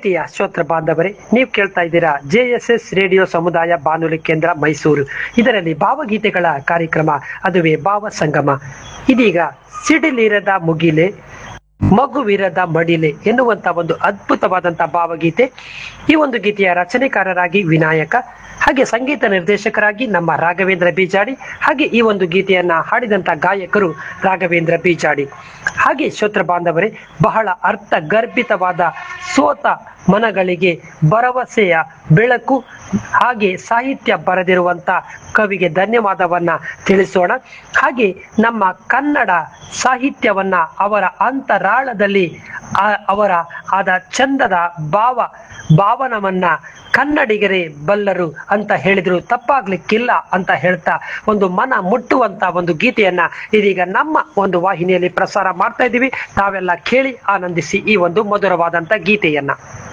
ಪ್ರೀತಿಯ ಶ್ರೋತ್ರ ಬಾಂಧವರೇ ನೀವು ಕೇಳ್ತಾ ಇದ್ದೀರಾ ಜೆ ಎಸ್ ಎಸ್ ರೇಡಿಯೋ ಸಮುದಾಯ ಬಾನುಲಿ ಕೇಂದ್ರ ಮೈಸೂರು ಇದರಲ್ಲಿ ಭಾವಗೀತೆಗಳ ಕಾರ್ಯಕ್ರಮ ಅದುವೇ ಭಾವ ಸಂಗಮ ಇದೀಗ ಸಿಡಿಲಿರದ ಮುಗಿಲೆ ಮಗುವಿರದ ಮಡಿಲೆ ಎನ್ನುವಂತ ಒಂದು ಅದ್ಭುತವಾದಂತ ಭಾವಗೀತೆ ಈ ಒಂದು ಗೀತೆಯ ರಚನೆಕಾರರಾಗಿ ವಿನಾಯಕ ಹಾಗೆ ಸಂಗೀತ ನಿರ್ದೇಶಕರಾಗಿ ನಮ್ಮ ರಾಘವೇಂದ್ರ ಬೀಜಾಡಿ ಹಾಗೆ ಈ ಒಂದು ಗೀತೆಯನ್ನ ಹಾಡಿದಂತ ಗಾಯಕರು ರಾಘವೇಂದ್ರ ಬೀಜಾಡಿ ಹಾಗೆ ಶ್ರೋತ್ರ ಬಾಂಧವರೇ ಬಹಳ ಅರ್ಥ ಗರ್ಭಿತವಾದ ಸೋತ ಮನಗಳಿಗೆ ಭರವಸೆಯ ಬೆಳಕು ಹಾಗೆ ಸಾಹಿತ್ಯ ಬರೆದಿರುವಂತ ಕವಿಗೆ ಧನ್ಯವಾದವನ್ನ ತಿಳಿಸೋಣ ಹಾಗೆ ನಮ್ಮ ಕನ್ನಡ ಸಾಹಿತ್ಯವನ್ನ ಅವರ ಅಂತರಾಳದಲ್ಲಿ ಆ- ಅವರ ಆದ ಚಂದದ ಭಾವ ಭಾವನವನ್ನ ಕನ್ನಡಿಗರೇ ಬಲ್ಲರು ಅಂತ ಹೇಳಿದ್ರು ತಪ್ಪಾಗ್ಲಿಕ್ಕಿಲ್ಲ ಅಂತ ಹೇಳ್ತಾ ಒಂದು ಮನ ಮುಟ್ಟುವಂತ ಒಂದು ಗೀತೆಯನ್ನ ಇದೀಗ ನಮ್ಮ ಒಂದು ವಾಹಿನಿಯಲ್ಲಿ ಪ್ರಸಾರ ಮಾಡ್ತಾ ಇದ್ದೀವಿ ತಾವೆಲ್ಲ ಕೇಳಿ ಆನಂದಿಸಿ ಈ ಒಂದು ಮಧುರವಾದಂತ ಗೀತೆಯನ್ನ